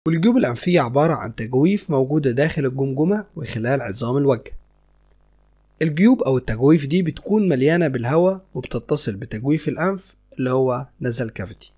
والجيوب الأنفية عبارة عن تجويف موجودة داخل الجمجمة وخلال عظام الوجه الجيوب أو التجويف دي بتكون مليانة بالهواء وبتتصل بتجويف الأنف اللي هو نزل كافيتي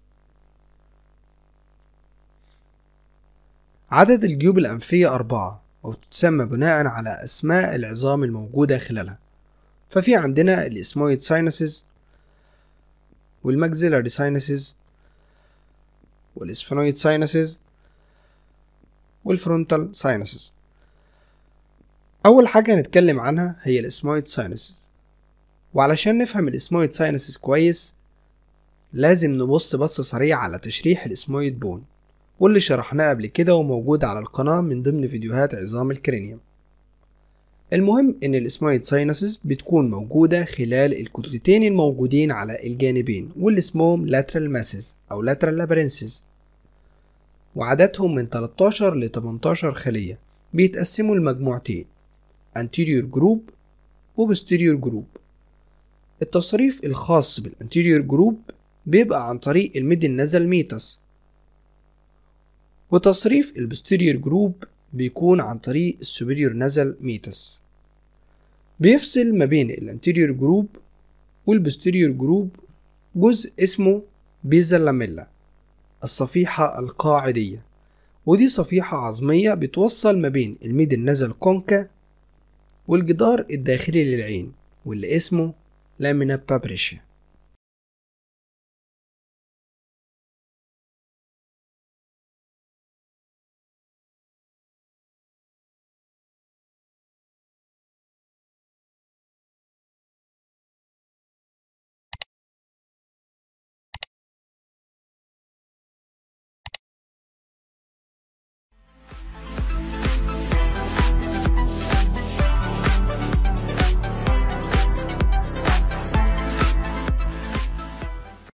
عدد الجيوب الأنفية أربعة وتسمى بناء على أسماء العظام الموجودة خلالها ففي عندنا الإسمويد ساينسز والماكسيلاري ساينسز والإسفنويد ساينسز والفرونتال ساينسز أول حاجة هنتكلم عنها هي الإسمويد ساينسز وعلشان نفهم الإسمويد ساينسز كويس لازم نبص بصة سريعة على تشريح الإسمويد بون واللي شرحناه قبل كده وموجود على القناة من ضمن فيديوهات عظام الكرينيوم المهم إن الإسمويد ساينسز بتكون موجودة خلال الكتلتين الموجودين على الجانبين واللي اسمهم lateral masses أو lateral labyrinths وعددهم من 13 ل 18 خلية بيتقسموا لمجموعتين anterior group و posterior group التصريف الخاص بالانتيريور جروب بيبقى عن طريق الميدل نزل ميتس وتصريف البوستيريور جروب بيكون عن طريق السوبيريور نزل ميتس بيفصل ما بين الانتيريور جروب والبوستيريور جروب جزء اسمه بيزا لاميلا الصفيحة القاعدية ودي صفيحة عظمية بتوصل ما بين الميدل نزل كونكا والجدار الداخلي للعين واللي اسمه لامينا بابريشيا